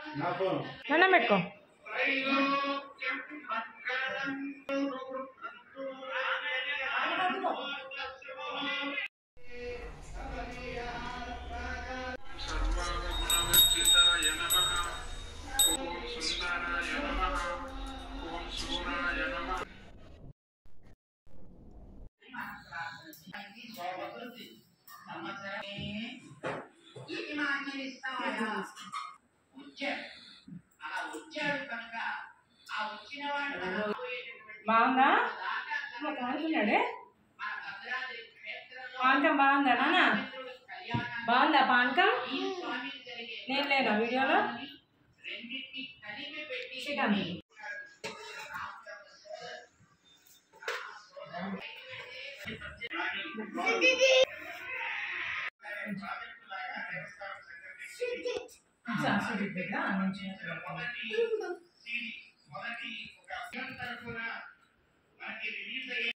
నా ఫోన్ దండం పెట్టుకో సర్వగుణవర్జితాయ నమః ఓం సుందరాయ నమః ఓం సూరాయ నమః బాగుందా ఇంకా పాడుతున్నాడే పానకం బాగుందా నాన్న బాగుందా పానకం నేను లేనా వీడియోలో శ్రీకాంత్ మొదటి